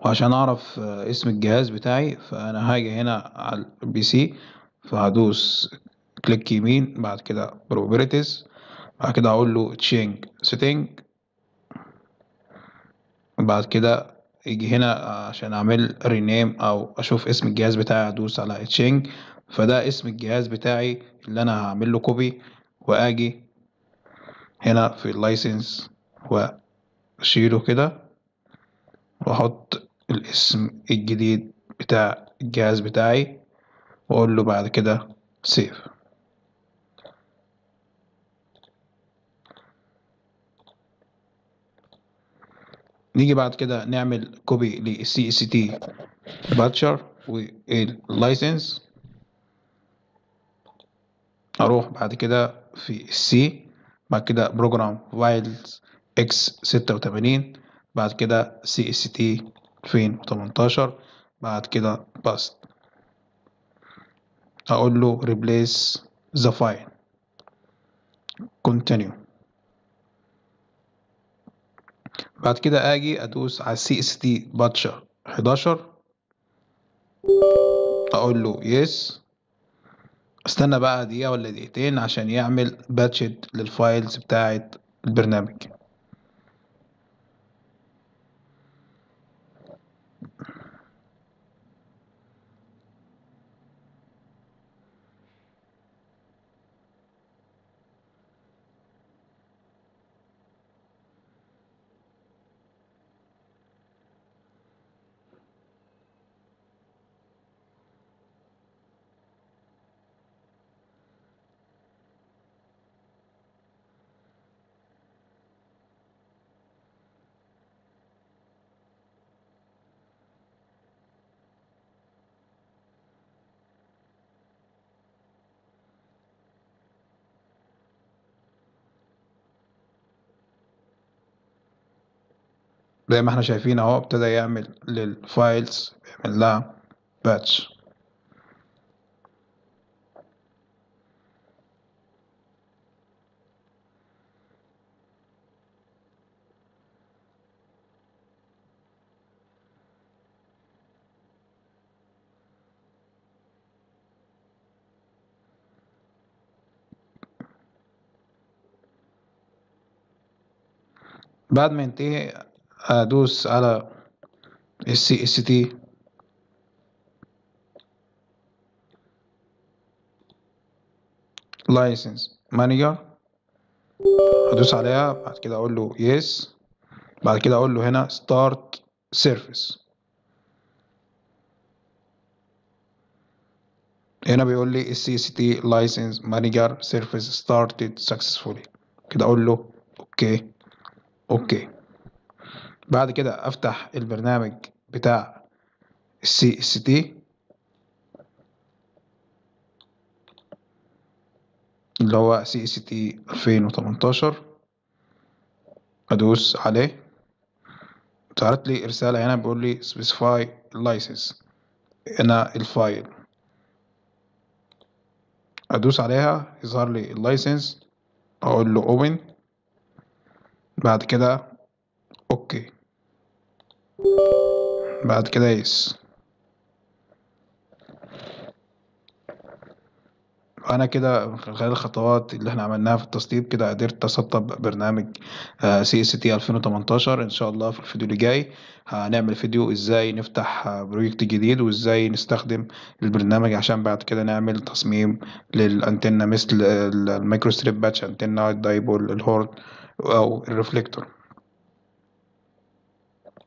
وعشان اعرف آه، اسم الجهاز بتاعي فانا هاجي هنا على البي سي فهدوس كليك يمين بعد كده properties بعد كده اقول له change setting بعد كده يجي هنا عشان اعمل رينيم او اشوف اسم الجهاز بتاعي ادوس على change فده اسم الجهاز بتاعي اللي انا هعمل له كوبي واجي هنا في اللايسنس واشيله كده واحط الاسم الجديد بتاع الجهاز بتاعي واقول له بعد كده سيف نيجي بعد كده نعمل كوبي للسي اس تي باتشر واللايسنس اروح بعد كده في السي بعد كده بروجرام فايلز اكس ستة وتمانين بعد كده سي اس تي ألفين وتمنتاشر بعد كده باست أقول له replace the file continue بعد كده أجي أدوس على السي اس تي باتشر حداشر أقول له yes استنى بقى دقيقة ولا دقيقتين عشان يعمل باتشد للفايلز بتاعة البرنامج زي ما احنا شايفين اهو ابتدى يعمل للفايلز يعمل لها باتش بعد ما ينتهي ادوس على السي اس تي لايسنس مانجر ادوس عليها بعد كده اقول له يس بعد كده اقول له هنا ستارت سيرفيس هنا بيقول لي السي اس تي لايسنس مانجر سيرفيس ستارتد سكسسفولي كده اقول له اوكي اوكي بعد كده افتح البرنامج بتاع السي اس تي اللي هو سي اس تي 2018 ادوس عليه ظهرت لي رسالة هنا بيقول لي specify license هنا الفايل ادوس عليها يظهر لي اللايسنس اقول له open بعد كده اوكي بعد كده يس انا كده من خلال الخطوات اللي احنا عملناها في التسطيب كده قدرت اسطب برنامج سي اس تي 2018 ان شاء الله في الفيديو اللي جاي هنعمل فيديو ازاي نفتح بروجكت جديد وازاي نستخدم البرنامج عشان بعد كده نعمل تصميم للانتنة مثل المايكرو ستريب باتش انتنة الدايبول الهورن او الريفليكتور